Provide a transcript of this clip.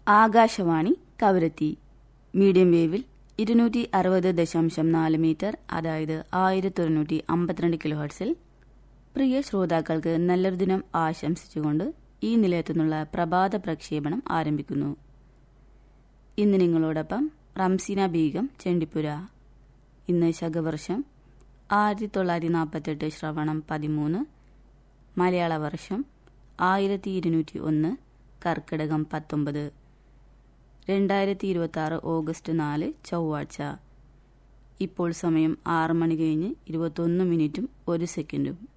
Akashvani Kavaratti medium വേവിൽ ഇരുന്നൂറ്റി അറുപത് ദശാംശം നാല് മീറ്റർ അതായത് ആയിരത്തി ഒരുന്നൂറ്റി അമ്പത്തിരണ്ട് കിലോ ഹെർട്സിൽ പ്രിയ ശ്രോതാക്കൾക്ക് നല്ലൊരു ദിനം ആശംസിച്ചുകൊണ്ട് ഈ നിലയത്തു നിന്നുള്ള പ്രഭാത പ്രക്ഷേപണം ആരംഭിക്കുന്നു ഇന്ന് നിങ്ങളോടൊപ്പം റംസീന ബീഗം ചെണ്ടിപ്പുര ഇന്ന് ശകവർഷം ആയിരത്തി തൊള്ളായിരത്തി നാൽപ്പത്തെട്ട് ശ്രവണം പതിമൂന്ന് മലയാള വർഷം ആയിരത്തി ഇരുന്നൂറ്റി ഒന്ന് കർക്കിടകം പത്തൊമ്പത് രണ്ടായിരത്തി ഇരുപത്തി ആറ് ഓഗസ്റ്റ് നാല് ചൊവ്വാഴ്ച ഇപ്പോൾ സമയം ആറ് മണി കഴിഞ്ഞ് ഇരുപത്തൊന്ന് മിനിറ്റും ഒരു സെക്കൻഡും